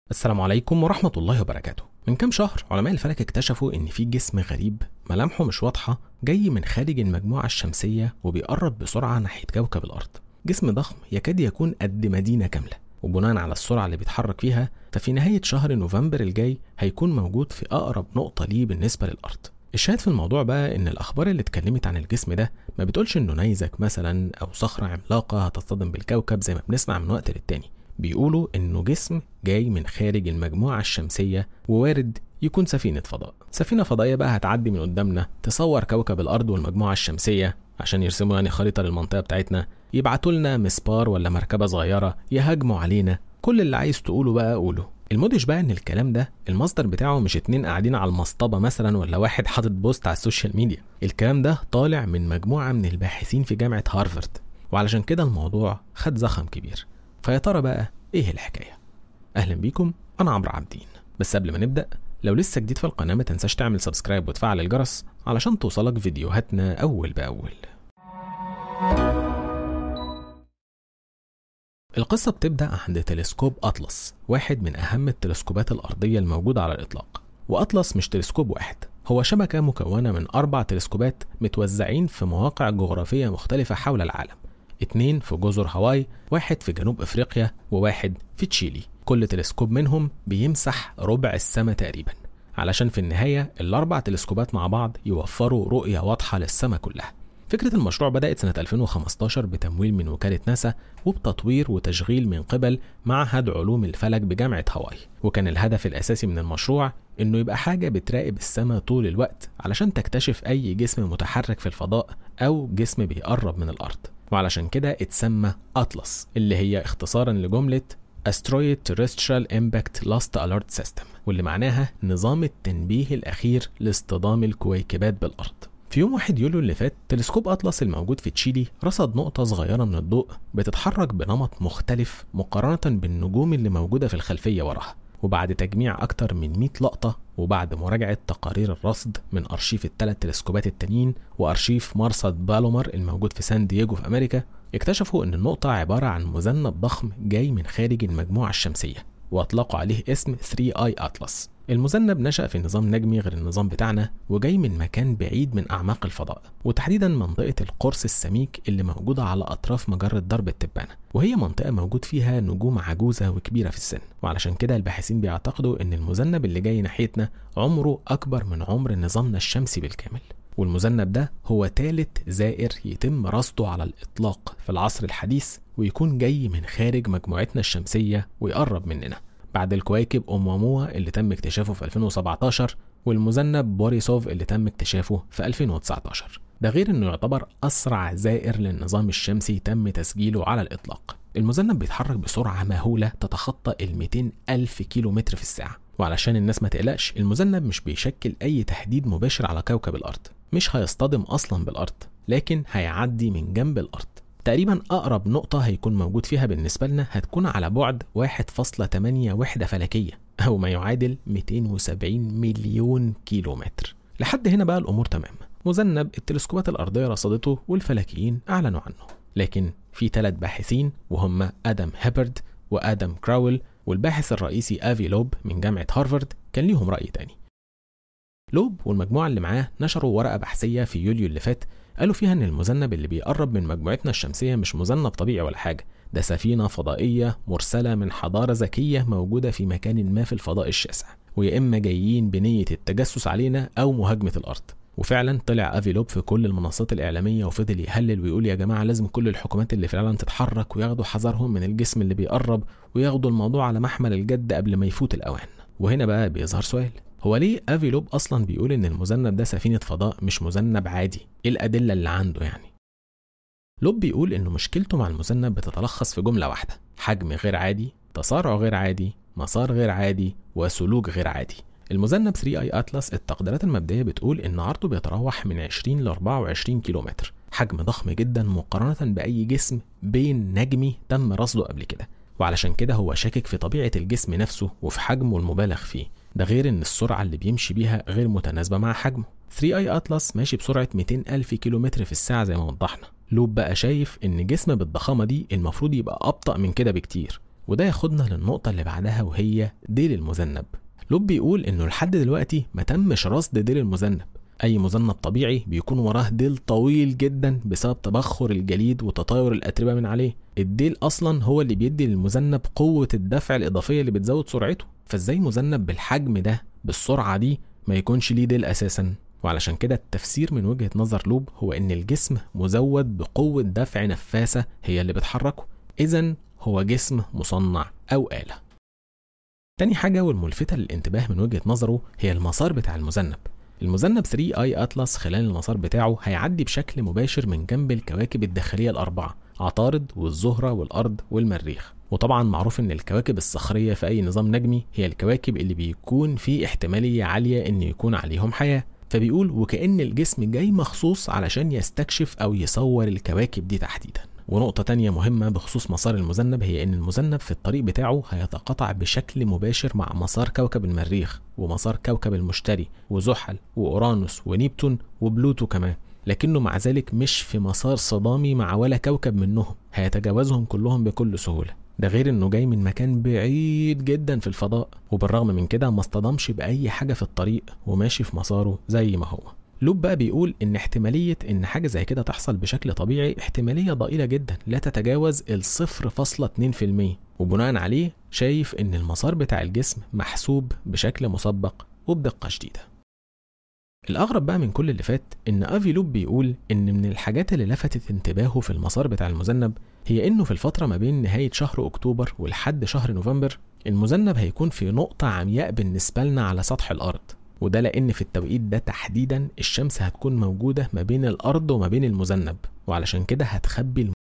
السلام عليكم ورحمة الله وبركاته من كام شهر علماء الفلك اكتشفوا إن في جسم غريب ملامحه مش واضحة جاي من خارج المجموعة الشمسية وبيقرب بسرعة ناحية كوكب الأرض جسم ضخم يكاد يكون قد مدينة كاملة وبناء على السرعة اللي بيتحرك فيها ففي نهاية شهر نوفمبر الجاي هيكون موجود في أقرب نقطة ليه بالنسبة للأرض الشاهد في الموضوع بقى إن الأخبار اللي اتكلمت عن الجسم ده ما بتقولش إنه نيزك مثلا أو صخرة عملاقة هتصطدم بالكوكب زي ما بنسمع من وقت للتاني بيقولوا إنه جسم جاي من خارج المجموعة الشمسية ووارد يكون سفينة فضاء سفينة فضائية بقى هتعدي من قدامنا تصور كوكب الأرض والمجموعة الشمسية عشان يرسموا يعني خريطة للمنطقة بتاعتنا يبعتوا لنا مسبار ولا مركبة صغيرة يهاجموا علينا كل اللي عايز تقوله بقى قوله المدهش بقى ان الكلام ده المصدر بتاعه مش اتنين قاعدين على المصطبة مثلا ولا واحد حاطط بوست على السوشيال ميديا الكلام ده طالع من مجموعة من الباحثين في جامعة هارفارد وعلشان كده الموضوع خد زخم كبير فيا ترى بقى ايه الحكاية اهلا بيكم انا عمرو عابدين بس قبل ما نبدأ لو لسه جديد في القناة ما تنساش تعمل سبسكرايب وتفعل الجرس علشان توصلك فيديوهاتنا أول بأول القصة بتبدأ عند تلسكوب أطلس واحد من أهم التلسكوبات الأرضية الموجودة على الإطلاق وأطلس مش تلسكوب واحد هو شبكة مكونة من أربع تلسكوبات متوزعين في مواقع جغرافية مختلفة حول العالم اتنين في جزر هاواي واحد في جنوب أفريقيا وواحد في تشيلي كل تلسكوب منهم بيمسح ربع السماء تقريبا علشان في النهاية الأربع تلسكوبات مع بعض يوفروا رؤية واضحة للسماء كلها فكرة المشروع بدأت سنة 2015 بتمويل من وكالة ناسا وبتطوير وتشغيل من قبل معهد علوم الفلك بجامعة هاواي وكان الهدف الأساسي من المشروع إنه يبقى حاجة بتراقب السماء طول الوقت علشان تكتشف أي جسم متحرك في الفضاء أو جسم بيقرب من الأرض وعلشان كده اتسمى أطلس اللي هي اختصارا لجملة Asteroid Terrestrial Impact Last Alert System واللي معناها نظام التنبيه الأخير لاصطدام الكويكبات بالأرض في يوم 1 يوليو اللي فات تلسكوب أطلس الموجود في تشيلي رصد نقطة صغيرة من الضوء بتتحرك بنمط مختلف مقارنة بالنجوم اللي موجودة في الخلفية وراها وبعد تجميع أكتر من 100 لقطة وبعد مراجعة تقارير الرصد من أرشيف الثلاث تلسكوبات التانيين وأرشيف مرصد بالومر الموجود في سان دييجو في أمريكا اكتشفوا أن النقطة عبارة عن مذنب ضخم جاي من خارج المجموعة الشمسية وأطلقوا عليه اسم 3 اي أطلس المذنب نشأ في نظام نجمي غير النظام بتاعنا وجاي من مكان بعيد من أعماق الفضاء وتحديدا منطقة القرص السميك اللي موجودة على أطراف مجرة درب التبانة وهي منطقة موجود فيها نجوم عجوزة وكبيرة في السن وعلشان كده الباحثين بيعتقدوا إن المذنب اللي جاي ناحيتنا عمره أكبر من عمر نظامنا الشمسي بالكامل والمذنب ده هو ثالث زائر يتم رصده على الإطلاق في العصر الحديث ويكون جاي من خارج مجموعتنا الشمسية ويقرب مننا بعد الكواكب أوموموا اللي تم اكتشافه في 2017 والمذنب بوريسوف اللي تم اكتشافه في 2019 ده غير انه يعتبر اسرع زائر للنظام الشمسي تم تسجيله على الاطلاق المذنب بيتحرك بسرعة مهولة تتخطى ال 200 ألف كيلو متر في الساعة وعلشان الناس ما تقلقش المذنب مش بيشكل أي تهديد مباشر على كوكب الأرض مش هيصطدم أصلا بالأرض لكن هيعدي من جنب الأرض تقريبا أقرب نقطة هيكون موجود فيها بالنسبة لنا هتكون على بعد 1.8 وحدة فلكية أو ما يعادل 270 مليون كيلو متر لحد هنا بقى الأمور تمام مذنب التلسكوبات الأرضية رصدته والفلكيين أعلنوا عنه لكن في ثلاث باحثين وهم آدم هيبرد وآدم كراول والباحث الرئيسي آفي لوب من جامعة هارفارد كان ليهم رأي تاني لوب والمجموعة اللي معاه نشروا ورقة بحثية في يوليو اللي فات قالوا فيها إن المذنب اللي بيقرب من مجموعتنا الشمسية مش مذنب طبيعي ولا حاجة ده سفينة فضائية مرسلة من حضارة ذكية موجودة في مكان ما في الفضاء الشاسع ويا إما جايين بنية التجسس علينا أو مهاجمة الأرض وفعلا طلع افيلوب في كل المنصات الاعلاميه وفضل يهلل ويقول يا جماعه لازم كل الحكومات اللي فعلا تتحرك وياخدوا حذرهم من الجسم اللي بيقرب وياخدوا الموضوع على محمل الجد قبل ما يفوت الاوان وهنا بقى بيظهر سؤال هو ليه افيلوب اصلا بيقول ان المذنب ده سفينه فضاء مش مذنب عادي ايه الادله اللي عنده يعني لوب بيقول انه مشكلته مع المذنب بتتلخص في جمله واحده حجم غير عادي تسارع غير عادي مسار غير عادي وسلوك غير عادي المذنب 3 اي اتلس التقديرات المبدئيه بتقول ان عرضه بيتراوح من 20 ل 24 كيلومتر حجم ضخم جدا مقارنه باي جسم بين نجمي تم رصده قبل كده وعلشان كده هو شاكك في طبيعه الجسم نفسه وفي حجمه المبالغ فيه ده غير ان السرعه اللي بيمشي بيها غير متناسبه مع حجمه 3 اي اتلس ماشي بسرعه 200 الف كيلومتر في الساعه زي ما وضحنا لوب بقى شايف ان جسم بالضخامه دي المفروض يبقى ابطا من كده بكتير وده ياخدنا للنقطة اللي بعدها وهي ديل المذنب لوب بيقول إنه لحد دلوقتي ما تمش رصد ديل المذنب أي مذنب طبيعي بيكون وراه ديل طويل جدا بسبب تبخر الجليد وتطاير الأتربة من عليه الديل أصلا هو اللي بيدي للمذنب قوة الدفع الإضافية اللي بتزود سرعته فإزاي مذنب بالحجم ده بالسرعة دي ما يكونش ليه ديل أساسا وعلشان كده التفسير من وجهة نظر لوب هو إن الجسم مزود بقوة دفع نفاثة هي اللي بتحركه إذا هو جسم مصنع أو آلة تاني حاجة والملفتة للانتباه من وجهة نظره هي المسار بتاع المذنب المذنب 3 اي اطلس خلال المسار بتاعه هيعدي بشكل مباشر من جنب الكواكب الداخلية الأربعة عطارد والزهرة والأرض والمريخ وطبعا معروف ان الكواكب الصخرية في أي نظام نجمي هي الكواكب اللي بيكون في احتمالية عالية ان يكون عليهم حياة فبيقول وكأن الجسم جاي مخصوص علشان يستكشف أو يصور الكواكب دي تحديدا ونقطة تانية مهمة بخصوص مسار المذنب هي إن المذنب في الطريق بتاعه هيتقاطع بشكل مباشر مع مسار كوكب المريخ ومسار كوكب المشتري وزحل وأورانوس ونيبتون وبلوتو كمان لكنه مع ذلك مش في مسار صدامي مع ولا كوكب منهم هيتجاوزهم كلهم بكل سهولة ده غير انه جاي من مكان بعيد جدا في الفضاء وبالرغم من كده ما اصطدمش بأي حاجة في الطريق وماشي في مساره زي ما هو لوب بقى بيقول ان احتمالية ان حاجة زي كده تحصل بشكل طبيعي احتمالية ضئيلة جدا لا تتجاوز الصفر فاصلة اتنين في المية وبناء عليه شايف ان المسار بتاع الجسم محسوب بشكل مسبق وبدقة شديدة الأغرب بقى من كل اللي فات إن أفي لوب بيقول إن من الحاجات اللي لفتت انتباهه في المسار بتاع المذنب هي إنه في الفترة ما بين نهاية شهر أكتوبر ولحد شهر نوفمبر المذنب هيكون في نقطة عمياء بالنسبة لنا على سطح الأرض وده لأن في التوقيت ده تحديدا الشمس هتكون موجودة ما بين الأرض وما بين المذنب وعلشان كده هتخبي الم...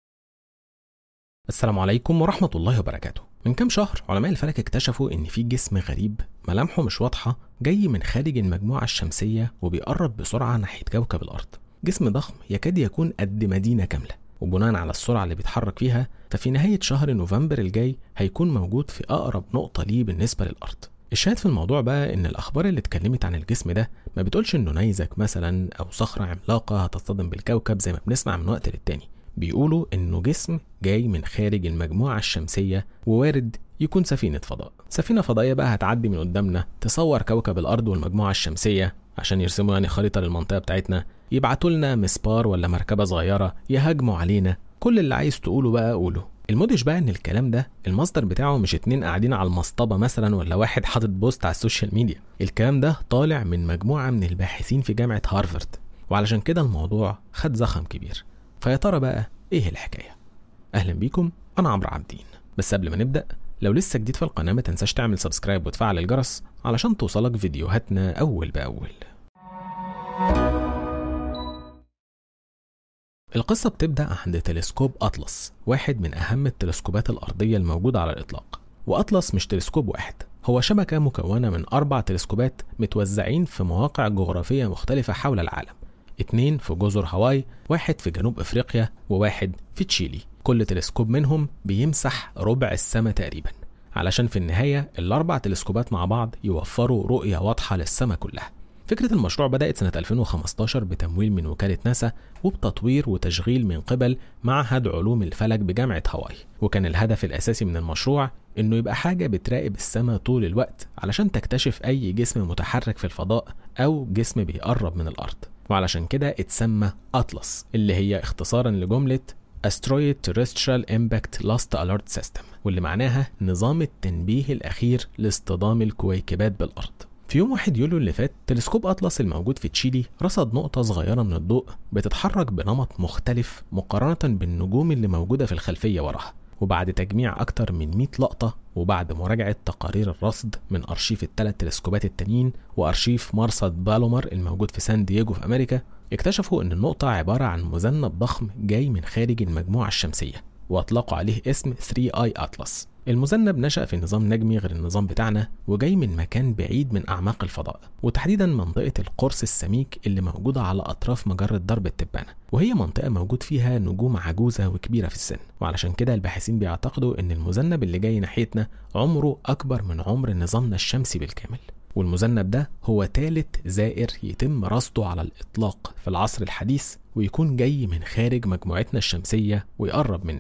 السلام عليكم ورحمة الله وبركاته من كام شهر علماء الفلك اكتشفوا إن في جسم غريب ملامحه مش واضحة جاي من خارج المجموعة الشمسية وبيقرب بسرعة ناحية كوكب الأرض جسم ضخم يكاد يكون قد مدينة كاملة وبناء على السرعة اللي بيتحرك فيها ففي نهاية شهر نوفمبر الجاي هيكون موجود في أقرب نقطة ليه بالنسبة للأرض الشاهد في الموضوع بقى ان الاخبار اللي اتكلمت عن الجسم ده ما بتقولش انه نيزك مثلا او صخره عملاقه هتصطدم بالكوكب زي ما بنسمع من وقت للتاني بيقولوا انه جسم جاي من خارج المجموعه الشمسيه ووارد يكون سفينه فضاء سفينه فضائيه بقى هتعدي من قدامنا تصور كوكب الارض والمجموعه الشمسيه عشان يرسموا يعني خريطه للمنطقه بتاعتنا يبعتوا لنا مسبار ولا مركبه صغيره يهاجموا علينا كل اللي عايز تقوله بقى قوله المدهش بقى ان الكلام ده المصدر بتاعه مش اتنين قاعدين على المصطبه مثلا ولا واحد حاطط بوست على السوشيال ميديا الكلام ده طالع من مجموعه من الباحثين في جامعه هارفارد وعلشان كده الموضوع خد زخم كبير فيا ترى بقى ايه الحكايه اهلا بيكم انا عمرو عابدين بس قبل ما نبدا لو لسه جديد في القناه ما تنساش تعمل سبسكرايب وتفعل الجرس علشان توصلك فيديوهاتنا اول باول القصة بتبدأ عند تلسكوب أطلس واحد من أهم التلسكوبات الأرضية الموجودة على الإطلاق وأطلس مش تلسكوب واحد هو شبكة مكونة من أربع تلسكوبات متوزعين في مواقع جغرافية مختلفة حول العالم اتنين في جزر هاواي واحد في جنوب أفريقيا وواحد في تشيلي كل تلسكوب منهم بيمسح ربع السماء تقريبا علشان في النهاية الأربع تلسكوبات مع بعض يوفروا رؤية واضحة للسماء كلها فكرة المشروع بدأت سنة 2015 بتمويل من وكالة ناسا وبتطوير وتشغيل من قبل معهد علوم الفلك بجامعة هاواي وكان الهدف الأساسي من المشروع إنه يبقى حاجة بتراقب السماء طول الوقت علشان تكتشف أي جسم متحرك في الفضاء أو جسم بيقرب من الأرض وعلشان كده اتسمى أطلس اللي هي اختصارا لجملة Asteroid Terrestrial Impact Last Alert System واللي معناها نظام التنبيه الأخير لاصطدام الكويكبات بالأرض في يوم 1 يوليو اللي فات تلسكوب أطلس الموجود في تشيلي رصد نقطة صغيرة من الضوء بتتحرك بنمط مختلف مقارنة بالنجوم اللي موجودة في الخلفية وراها وبعد تجميع أكتر من 100 لقطة وبعد مراجعة تقارير الرصد من أرشيف الثلاث تلسكوبات التانيين وأرشيف مرصد بالومر الموجود في سان دييجو في أمريكا اكتشفوا أن النقطة عبارة عن مذنب ضخم جاي من خارج المجموعة الشمسية وأطلقوا عليه اسم 3 اي أطلس المذنب نشأ في نظام نجمي غير النظام بتاعنا وجاي من مكان بعيد من أعماق الفضاء وتحديدا منطقة القرص السميك اللي موجودة على أطراف مجرة درب التبانة وهي منطقة موجود فيها نجوم عجوزة وكبيرة في السن وعلشان كده الباحثين بيعتقدوا إن المذنب اللي جاي ناحيتنا عمره أكبر من عمر نظامنا الشمسي بالكامل والمذنب ده هو ثالث زائر يتم رصده على الإطلاق في العصر الحديث ويكون جاي من خارج مجموعتنا الشمسية ويقرب مننا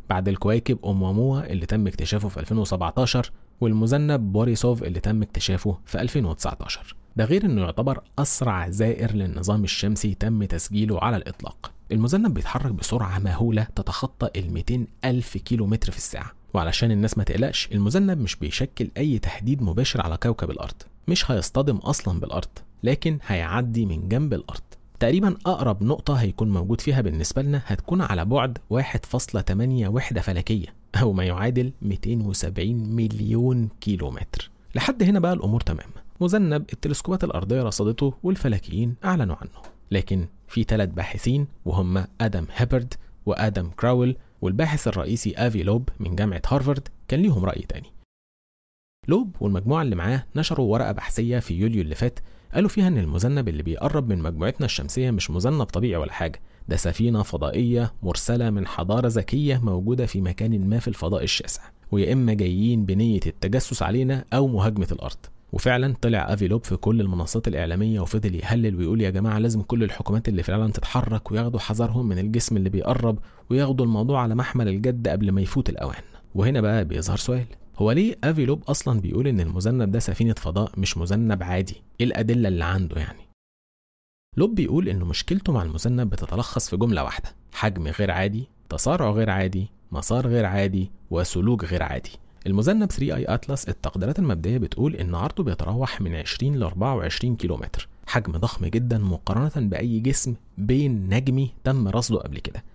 بعد الكواكب أوموموا اللي تم اكتشافه في 2017 والمذنب بوريسوف اللي تم اكتشافه في 2019 ده غير انه يعتبر اسرع زائر للنظام الشمسي تم تسجيله على الاطلاق المذنب بيتحرك بسرعة مهولة تتخطى ال 200 ألف كيلو متر في الساعة وعلشان الناس ما تقلقش المذنب مش بيشكل أي تهديد مباشر على كوكب الأرض مش هيصطدم أصلا بالأرض لكن هيعدي من جنب الأرض تقريبا أقرب نقطة هيكون موجود فيها بالنسبة لنا هتكون على بعد 1.8 وحدة فلكية أو ما يعادل 270 مليون كيلو متر لحد هنا بقى الأمور تمام مذنب التلسكوبات الأرضية رصدته والفلكيين أعلنوا عنه لكن في ثلاث باحثين وهم آدم هيبرد وآدم كراول والباحث الرئيسي آفي لوب من جامعة هارفارد كان ليهم رأي تاني لوب والمجموعة اللي معاه نشروا ورقة بحثية في يوليو اللي فات قالوا فيها إن المذنب اللي بيقرب من مجموعتنا الشمسية مش مذنب طبيعي ولا حاجة ده سفينة فضائية مرسلة من حضارة ذكية موجودة في مكان ما في الفضاء الشاسع ويا إما جايين بنية التجسس علينا أو مهاجمة الأرض وفعلا طلع افيلوب في كل المنصات الاعلاميه وفضل يهلل ويقول يا جماعه لازم كل الحكومات اللي فعلا تتحرك وياخدوا حذرهم من الجسم اللي بيقرب وياخدوا الموضوع على محمل الجد قبل ما يفوت الاوان وهنا بقى بيظهر سؤال هو ليه افيلوب اصلا بيقول ان المذنب ده سفينه فضاء مش مذنب عادي ايه الادله اللي عنده يعني لوب بيقول انه مشكلته مع المذنب بتتلخص في جمله واحده حجم غير عادي تسارع غير عادي مسار غير عادي وسلوك غير عادي المذنب 3 اي اتلس التقديرات المبدئيه بتقول ان عرضه بيتراوح من 20 ل 24 كيلومتر حجم ضخم جدا مقارنه باي جسم بين نجمي تم رصده قبل كده